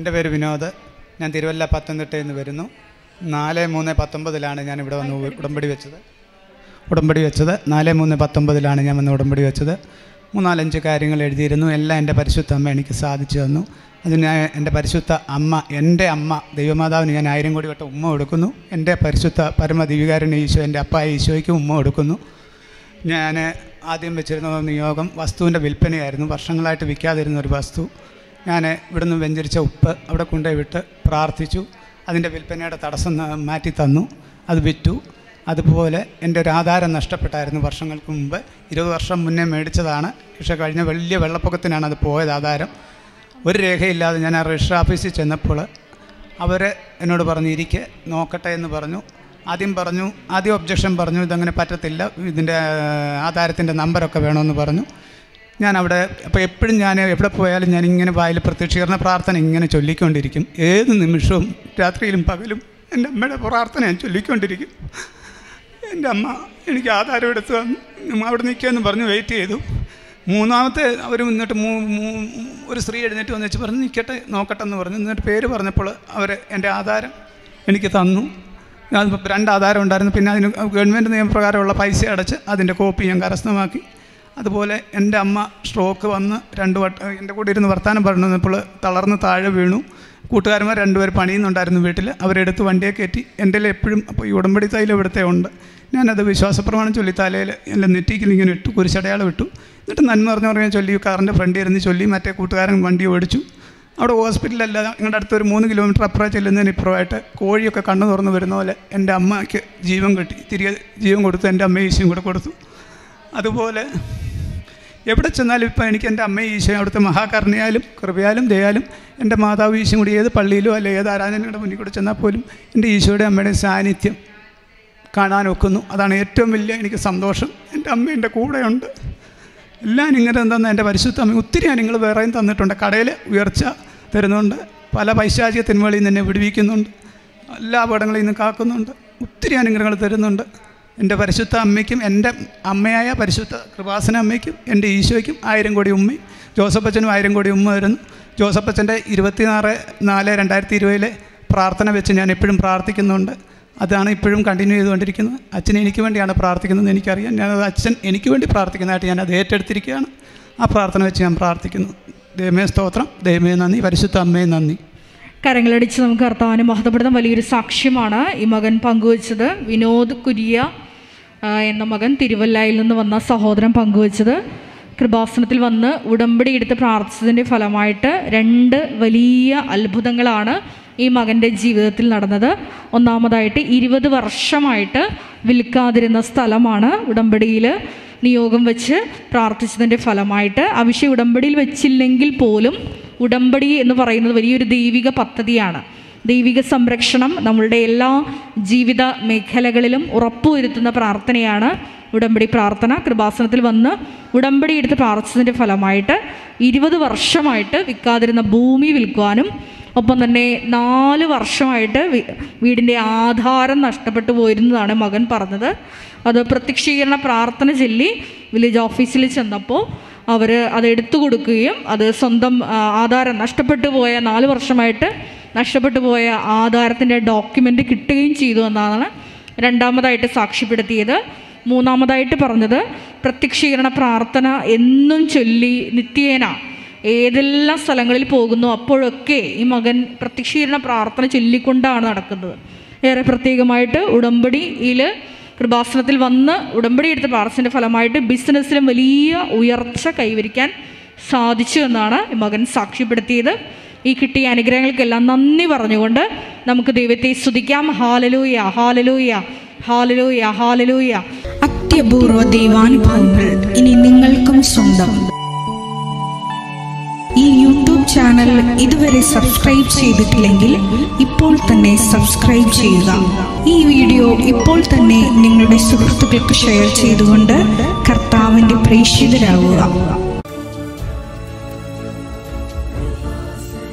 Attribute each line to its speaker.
Speaker 1: എൻ്റെ പേര് വിനോദ് ഞാൻ തിരുവല്ല പത്തനംതിട്ടയിൽ നിന്ന് വരുന്നു നാല് മൂന്ന് പത്തൊമ്പതിലാണ് ഞാൻ ഇവിടെ വന്ന് ഉടമ്പടി വെച്ചത് ഉടമ്പടി വെച്ചത് നാല് മൂന്ന് പത്തൊമ്പതിലാണ് ഞാൻ വന്ന് ഉടമ്പടി വെച്ചത് മൂന്നാലഞ്ച് കാര്യങ്ങൾ എഴുതിയിരുന്നു എല്ലാം എൻ്റെ പരിശുദ്ധ അമ്മ എനിക്ക് സാധിച്ചു തന്നു അതിന് ഞാൻ എൻ്റെ പരിശുദ്ധ അമ്മ എൻ്റെ അമ്മ ദൈവമാതാവിന് ഞാൻ ആയിരം കോടി വട്ടം ഉമ്മ കൊടുക്കുന്നു എൻ്റെ പരിശുദ്ധ പരമ ദിവ്യകാരുണ്യ ഈശോ എൻ്റെ അപ്പായ ഈശോയ്ക്ക് ഉമ്മ കൊടുക്കുന്നു ഞാൻ ആദ്യം വെച്ചിരുന്ന നിയോഗം വസ്തുവിൻ്റെ വിൽപ്പനയായിരുന്നു വർഷങ്ങളായിട്ട് വിൽക്കാതിരുന്ന ഒരു വസ്തു ഞാൻ ഇവിടുന്ന് വെഞ്ചരിച്ച ഉപ്പ് അവിടെ കൊണ്ടുപോയി വിട്ട് പ്രാർത്ഥിച്ചു അതിൻ്റെ വിൽപ്പനയുടെ തടസ്സം ന- മാറ്റി തന്നു അത് വിറ്റു അതുപോലെ എൻ്റെ ഒരു ആധാരം നഷ്ടപ്പെട്ടായിരുന്നു വർഷങ്ങൾക്ക് മുമ്പ് ഇരുപത് വർഷം മുന്നേ മേടിച്ചതാണ് പക്ഷേ കഴിഞ്ഞ വലിയ വെള്ളപ്പൊക്കത്തിനാണ് അത് പോയത് ആധാരം ഒരു രേഖയില്ലാതെ ഞാൻ ആ രജിസ്റ്റർ ഓഫീസിൽ ചെന്നപ്പോൾ അവർ എന്നോട് പറഞ്ഞു ഇരിക്കെ നോക്കട്ടെ എന്ന് പറഞ്ഞു ആദ്യം പറഞ്ഞു ആദ്യം ഒബ്ജക്ഷൻ പറഞ്ഞു ഇതങ്ങനെ പറ്റത്തില്ല ഇതിൻ്റെ ആധാരത്തിൻ്റെ നമ്പരൊക്കെ വേണമെന്ന് പറഞ്ഞു ഞാൻ അവിടെ അപ്പോൾ എപ്പോഴും ഞാൻ എവിടെ പോയാലും ഞാൻ ഇങ്ങനെ വായിൽ പ്രത്യക്ഷീകരണ പ്രാർത്ഥന ഇങ്ങനെ ചൊല്ലിക്കൊണ്ടിരിക്കും ഏത് നിമിഷവും രാത്രിയിലും പകലും എൻ്റെ അമ്മയുടെ പ്രാർത്ഥന ഞാൻ ചൊല്ലിക്കൊണ്ടിരിക്കും എൻ്റെ അമ്മ എനിക്ക് ആധാരം എടുത്ത് തന്നു അവിടെ നിൽക്കുമെന്ന് പറഞ്ഞ് വെയിറ്റ് ചെയ്തു മൂന്നാമത്തെ അവർ എന്നിട്ട് മൂ- മൂ- ഒരു സ്ത്രീ എഴുന്നേറ്റ് വന്നു വെച്ച് പറഞ്ഞു നിൽക്കട്ടെ നോക്കട്ടെ എന്ന് പറഞ്ഞു എന്നിട്ട് പേര് പറഞ്ഞപ്പോൾ അവർ എൻ്റെ ആധാരം എനിക്ക് തന്നു ഞാൻ രണ്ട് ആധാരം ഉണ്ടായിരുന്നു പിന്നെ അതിന് ഗവൺമെൻറ് നിയമപ്രകാരമുള്ള പൈസ അടച്ച് അതിൻ്റെ കോപ്പി ഞാൻ കരസ്ഥമാക്കി അതുപോലെ എൻ്റെ അമ്മ സ്ട്രോക്ക് വന്ന് രണ്ട് വട്ടം എൻ്റെ കൂടെ ഇരുന്ന് വർത്തമാനം പറഞ്ഞപ്പോൾ തളർന്ന് താഴെ വീണു കൂട്ടുകാരന്മാർ രണ്ടുപേർ പണിയുന്നുണ്ടായിരുന്നു വീട്ടിൽ അവരെടുത്ത് വണ്ടിയെ കയറ്റി എൻ്റെ എപ്പോഴും അപ്പോൾ ഈ ഉടമ്പടി തൈലം ഇവിടുത്തെ ഉണ്ട് ഞാനത് വിശ്വാസപ്രമാണം ചൊല്ലി തലയിൽ എൻ്റെ നെറ്റിക്കിൽ ഇങ്ങനെ ഇട്ടു കുരിശടയാളം ഇട്ടു എന്നിട്ട് നന്മ പറഞ്ഞു പറഞ്ഞാൽ ചൊല്ലി കാറിൻ്റെ ഫ്രണ്ടിൽ ഇരുന്ന് ചൊല്ലി മറ്റേ കൂട്ടുകാരൻ വണ്ടി ഓടിച്ചു അവിടെ ഹോസ്പിറ്റലല്ല ഞങ്ങളുടെ അടുത്ത് ഒരു മൂന്ന് കിലോമീറ്റർ അപ്പുറം ചെല്ലുന്നതിന് ഇപ്പുറമായിട്ട് കോഴിയൊക്കെ കണ്ണു തുറന്ന് വരുന്ന പോലെ എൻ്റെ അമ്മയ്ക്ക് ജീവൻ കിട്ടി തിരികെ ജീവൻ കൊടുത്തു എൻ്റെ അമ്മയും ഈശോയും കൂടെ കൊടുത്തു അതുപോലെ എവിടെ ചെന്നാലും ഇപ്പം എനിക്ക് എൻ്റെ അമ്മയും ഈശോയും അവിടുത്തെ മഹാകരുണയാലും കൃപയാലും ദയാലും എൻ്റെ മാതാവ് ഈശോയും കൂടി ഏത് പള്ളിയിലോ അല്ലെ ഏത് ആരാധനയുടെ മുന്നിൽ കൂടെ ചെന്നാൽ പോലും എൻ്റെ ഈശോയുടെ അമ്മയുടെ സാന്നിധ്യം കാണാൻ ഒക്കുന്നു അതാണ് ഏറ്റവും വലിയ എനിക്ക് സന്തോഷം എൻ്റെ അമ്മ എൻ്റെ കൂടെയുണ്ട് എല്ലാം നിങ്ങൾ എന്താണെന്ന് എൻ്റെ പരിശുദ്ധ അമ്മ ഒത്തിരി നിങ്ങൾ വേറെയും തന്നിട്ടുണ്ട് കടയിൽ ഉയർച്ച തരുന്നുണ്ട് പല പൈശാചിക തിന്മകളിൽ നിന്ന് എന്നെ വിടുവിക്കുന്നുണ്ട് എല്ലാ അപകടങ്ങളിൽ നിന്ന് കാക്കുന്നുണ്ട് ഒത്തിരി അനുഗ്രഹങ്ങൾ തരുന്നുണ്ട് എൻ്റെ പരിശുദ്ധ അമ്മയ്ക്കും എൻ്റെ അമ്മയായ പരിശുദ്ധ കൃപാസന അമ്മയ്ക്കും എൻ്റെ ഈശോയ്ക്കും ആയിരം കോടി ഉമ്മയും ജോസഫച്ചനും ആയിരം കോടി ഉമ്മ വരുന്നു ജോസഫച്ചൻ്റെ ഇരുപത്തിനാറ് നാല് രണ്ടായിരത്തി ഇരുപതിലെ പ്രാർത്ഥന വെച്ച് ഞാൻ എപ്പോഴും പ്രാർത്ഥിക്കുന്നുണ്ട് അതാണ് ഇപ്പോഴും കണ്ടിന്യൂ ചെയ്തുകൊണ്ടിരിക്കുന്നത് അച്ഛൻ എനിക്ക് വേണ്ടിയാണ് പ്രാർത്ഥിക്കുന്നത് എനിക്കറിയാം ഞാനത് അച്ഛൻ എനിക്ക് വേണ്ടി പ്രാർത്ഥിക്കുന്നതായിട്ട് ഞാൻ അത് ഏറ്റെടുത്തിരിക്കുകയാണ് ആ പ്രാർത്ഥന വെച്ച് ഞാൻ പ്രാർത്ഥിക്കുന്നു ദൈവമേ സ്തോത്രം ദൈവമേ നന്ദി പരിശുദ്ധ അമ്മയെ നന്ദി
Speaker 2: കരങ്ങളടിച്ച് നമുക്ക് കർത്താവിനെ മഹത്വപ്പെടുന്ന വലിയൊരു സാക്ഷ്യമാണ് ഈ മകൻ പങ്കുവച്ചത് വിനോദ് കുര്യ ആ, എന്ന മകൻ തിരുവല്ലയിൽ നിന്ന് വന്ന സഹോദരൻ പങ്കുവച്ചത് കൃപാസനത്തിൽ വന്ന് ഉടമ്പടി എടുത്ത് പ്രാർത്ഥിച്ചതിൻ്റെ ഫലമായിട്ട് രണ്ട് വലിയ അത്ഭുതങ്ങളാണ് ഈ മകൻ്റെ ജീവിതത്തിൽ നടന്നത് ഒന്നാമതായിട്ട് ഇരുപത് വർഷമായിട്ട് വിൽക്കാതിരുന്ന സ്ഥലമാണ് ഉടമ്പടിയിൽ നിയോഗം വെച്ച് പ്രാർത്ഥിച്ചതിൻ്റെ ഫലമായിട്ട് ആ വിഷയം ഉടമ്പടിയിൽ വെച്ചില്ലെങ്കിൽ പോലും ഉടമ്പടി എന്ന് പറയുന്നത് വലിയൊരു ദൈവിക പദ്ധതിയാണ് ദൈവിക സംരക്ഷണം നമ്മളുടെ എല്ലാ ജീവിത മേഖലകളിലും ഉറപ്പുവരുത്തുന്ന പ്രാർത്ഥനയാണ് ഉടമ്പടി പ്രാർത്ഥന കൃപാസനത്തിൽ വന്ന് ഉടമ്പടി എടുത്ത് പ്രാർത്ഥിച്ചതിൻ്റെ ഫലമായിട്ട് ഇരുപത് വർഷമായിട്ട് വിൽക്കാതിരുന്ന ഭൂമി വിൽക്കുവാനും ഒപ്പം തന്നെ നാല് വർഷമായിട്ട് വി- വീടിൻ്റെ ആധാരം നഷ്ടപ്പെട്ടു പോയിരുന്നതാണ് മകൻ പറഞ്ഞത് അത് പ്രത്യക്ഷീകരണ പ്രാർത്ഥന ചൊല്ലി വില്ലേജ് ഓഫീസിൽ ചെന്നപ്പോൾ അവർ അത് എടുത്തു കൊടുക്കുകയും അത് സ്വന്തം ആ, ആധാരം നഷ്ടപ്പെട്ടു പോയ നാല് വർഷമായിട്ട് നഷ്ടപ്പെട്ടു പോയ ആധാരത്തിൻ്റെ ഡോക്യുമെൻ്റ് കിട്ടുകയും ചെയ്തു എന്നാണ് രണ്ടാമതായിട്ട് സാക്ഷ്യപ്പെടുത്തിയത് മൂന്നാമതായിട്ട് പറഞ്ഞത് പ്രത്യക്ഷീകരണ പ്രാർത്ഥന എന്നും ചൊല്ലി നിത്യേന ഏതെല്ലാം സ്ഥലങ്ങളിൽ പോകുന്നു അപ്പോഴൊക്കെ ഈ മകൻ പ്രത്യക്ഷീകരണ പ്രാർത്ഥന ചൊല്ലിക്കൊണ്ടാണ് നടക്കുന്നത് ഏറെ പ്രത്യേകമായിട്ട് ഉടമ്പടിയിൽ കൃപാസനത്തിൽ വന്ന് ഉടമ്പടി എടുത്ത പ്രാർത്ഥനയുടെ ഫലമായിട്ട് ബിസിനസ്സിലും വലിയ ഉയർച്ച കൈവരിക്കാൻ സാധിച്ചു എന്നാണ് ഈ മകൻ സാക്ഷ്യപ്പെടുത്തിയത് ഈ കിട്ടിയ അനുഗ്രഹങ്ങൾക്കെല്ലാം നന്ദി പറഞ്ഞുകൊണ്ട് നമുക്ക് ദൈവത്തെ സ്തുതിക്കാം ഹാലലൂയ ഹാലലൂയ ഹാലലൂയ ഹാലലൂയ
Speaker 3: അത്യപൂർവ ദൈവാനുഭവങ്ങൾ ഇനി നിങ്ങൾക്കും സ്വന്തം ഈ യൂട്യൂബ് ചാനൽ ഇതുവരെ സബ്സ്ക്രൈബ് ചെയ്തിട്ടില്ലെങ്കിൽ ഇപ്പോൾ തന്നെ സബ്സ്ക്രൈബ് ചെയ്യുക ഈ വീഡിയോ ഇപ്പോൾ തന്നെ നിങ്ങളുടെ സുഹൃത്തുക്കൾക്ക് ഷെയർ ചെയ്തുകൊണ്ട് കർത്താവിൻ്റെ പ്രേക്ഷിതരാകുക